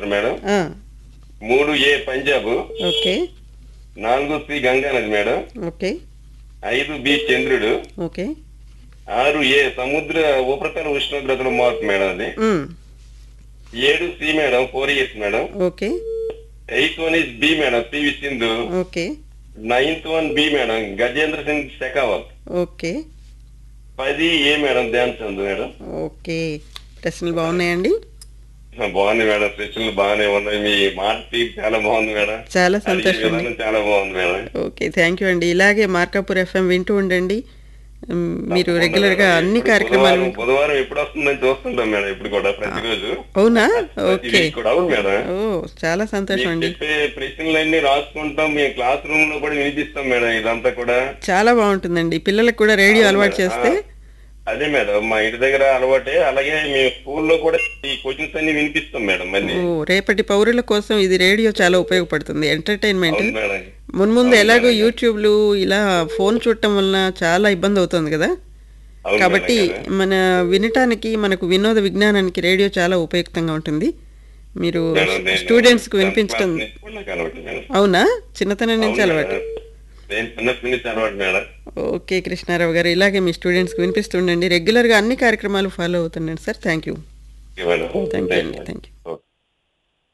Answer madam ఆ, మూడు A Punjab okay నాలుగు సి గంగా నది మేడం ఓకే ఐదు బి చంద్రుడు ఓకే ఆరు ఏ సముద్ర ఉపరితల ఉష్ణోగ్రతల మార్పు మేడం అది ఉమ్, ఏడు C madam four years madam okay eighth one is B madam PV Sindhu okay ninth one B madam Gajendra Singh Shekhawat okay పది A madam Dhyan Chand madam okay ప్రశ్నలు బాగున్నాయండి బాగుంది మేడం ప్రశ్నలు బాగానే ఉన్నాయి మీ మాట తీరు చాలా బాగుంది మేడం చాలా అడిగే సంతోషం అండి విధానం చాలా బాగుంది మేడం ఓకే థ్యాంక్ యూ అండి ఇలాగే మార్కాపూర్ ఎఫ్ఎం వింటూ ఉండండి ఉమ్, మీరు రెగ్యులర్ గా అన్ని ఇప్పుడు కార్యక్రమాలు బుధవారం- బుధవారం ఎప్పుడు వస్తుందని చూస్తుంటాం మేడం ఇప్పుడు కూడా ప్రతిరోజు అవునా ప్రతి ఓకే week కూడా అవును మేడం ఓ చాలా సంతోషం మీకు అండి చెప్పే ప్రశ్నలన్నీ రాసుకుంటాం మేము క్లాస్ రూమ్ లో కూడా వినిపిస్తాం మేడం ఇదంతా కూడా చాలా బాగుంటుందండి పిల్లలకు కూడా రేడియో అవును అలవాటు మేడం. చేస్తే ఆ, అదే మేడం మా ఇంటి దగ్గర అలవాటే అలాగే మేము స్కూల్లో కూడా ఈ క్వశ్చన్స్ అన్ని వినిపిస్తాం మేడం మళ్ళీ ఓ రేపటి పౌరుల కోసం ఇది రేడియో చాలా ఉపయోగపడుతుంది ఎంటర్టైన్మెంట్ అవును మేడం మున్ముందు అవును ఎలాగో మేడం. యూట్యూబ్లు ఇలా ఫోన్ చూడటం వలన చాలా ఇబ్బంది అవుతుంది కదా అవును కాబట్టి మేడం కదా. మన వినటానికి మనకు వినోద విజ్ఞానానికి రేడియో చాలా ఉపయుక్తంగా ఉంటుంది మీరు మేడం, నేను స్టూడెంట్స్ కు tenth వినిపించడం class నుంచి కూడా నాకు అలవాటు మేడం. అవునా చిన్నతనం నుంచి అవును అలవాటు మేడం. నేను చిన్నప్పటి నుంచి అలవాటు మేడం ఓకే కృష్ణారావు గారు ఇలాగే మీ స్టూడెంట్స్కి వినిపిస్తుండండి రెగ్యులర్గా అన్ని కార్యక్రమాలు ఫాలో అవుతుండండి sir thank you okay madam thank you అండి థ్యాంక్ యూ ఓకే